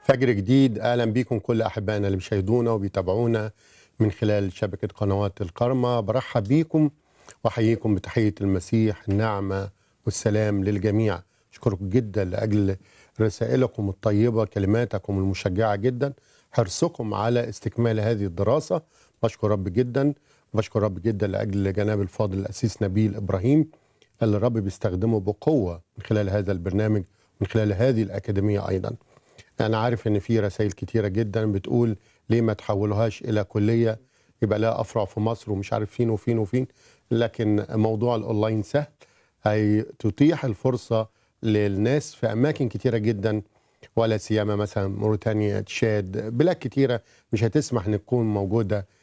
فجر جديد اهلا بيكم كل احبائنا اللي بيشاهدونا وبيتابعونا من خلال شبكه قنوات الكرمه برحب بيكم واحييكم بتحيه المسيح النعمه والسلام للجميع اشكركم جدا لاجل رسائلكم الطيبه كلماتكم المشجعه جدا حرصكم على استكمال هذه الدراسه بشكر رب جدا بشكر رب جدا لاجل جناب الفاضل الاسيس نبيل ابراهيم اللي الرب بيستخدمه بقوه من خلال هذا البرنامج من خلال هذه الاكاديميه ايضا انا عارف ان في رسائل كتيره جدا بتقول ليه ما تحولوهاش الى كليه يبقى لها افرع في مصر ومش عارف فين وفين وفين لكن موضوع الاونلاين سهل هي تتيح الفرصه للناس في اماكن كتيره جدا ولا سيما مثلا موريتانيا تشاد بلاد كتيره مش هتسمح ان تكون موجوده